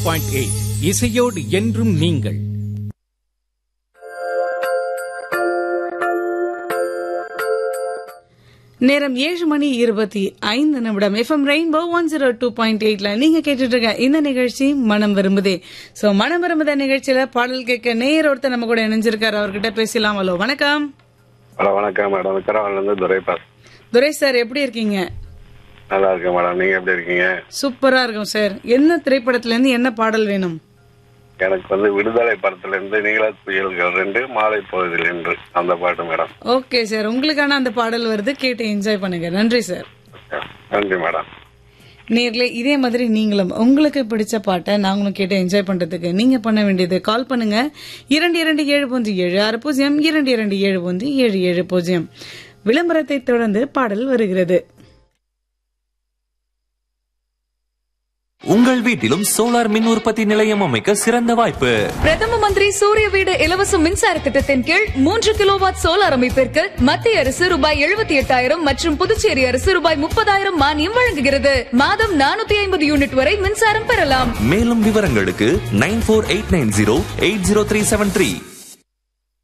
point eight இசையோடு என்றும் நீங்கள் நேரம் ஏழு மணி இருபத்தி ஐந்து நிமிடம் FM rainbow one zero two point எயிட்ல நீங்க கேட்டுட்டு இருக்க இந்த நிகழ்ச்சி மனம் விரும்புதே சோ மனம் விரும்புத நிகழ்ச்சியில பாடல் கேட்க நேயர் ஒருத்தர் நம்ம கூட இணைஞ்சிருக்காரு அவர்கிட்ட பேசலாம் ஹலோ வணக்கம் ஹலோ வணக்கம் மேடம் விக்கிரவாண்ல இருந்து துரை பாஸ் துரை சார் எப்படி இருக்கீங்க நல்லா இருக்கேன் மேடம் நீங்க எப்படி இருக்கீங்க சூப்பரா இருக்கும் சார் என்ன திரைப்படத்துல இருந்து என்ன பாடல் வேணும் எனக்கு வந்து விடுதலை படத்துல இருந்து நீங்களா புயல்கள் ரெண்டு மாலை பொழுதில் என்று அந்த பாட்டு மேடம் ஓகே சார் உங்களுக்கான அந்த பாடல் வருது கேட்டு என்ஜாய் பண்ணுங்க நன்றி சார் நன்றி மேடம் நேர்ல இதே மாதிரி நீங்களும் உங்களுக்கு பிடிச்ச பாட்டை நாங்களும் கேட்டு என்ஜாய் பண்றதுக்கு நீங்க பண்ண வேண்டியது கால் பண்ணுங்க இரண்டு இரண்டு ஏழு பூஜ்ஜியம் ஏழு ஆறு பூஜ்ஜியம் இரண்டு இரண்டு ஏழு பூஜ்ஜியம் ஏழு ஏழு பூஜ்ஜியம் விளம்பரத்தை தொடர்ந்து பாடல் வருகிறது உங்கள் வீட்டிலும் சோலார் மின் உற்பத்தி நிலையம் அமைக்க சிறந்த வாய்ப்பு பிரதம மந்திரி சூரிய வீடு இலவச மின்சார திட்டத்தின் கீழ் மூன்று கிலோவாட் சோலார் அமைப்பிற்கு மத்திய அரசு ரூபாய் எழுபத்தி எட்டாயிரம் மற்றும் புதுச்சேரி அரசு ரூபாய் முப்பதாயிரம் மானியம் வழங்குகிறது மாதம் நானூத்தி ஐம்பது யூனிட் வரை மின்சாரம் பெறலாம் மேலும் விவரங்களுக்கு nine four eight nine zero eight zero three seven three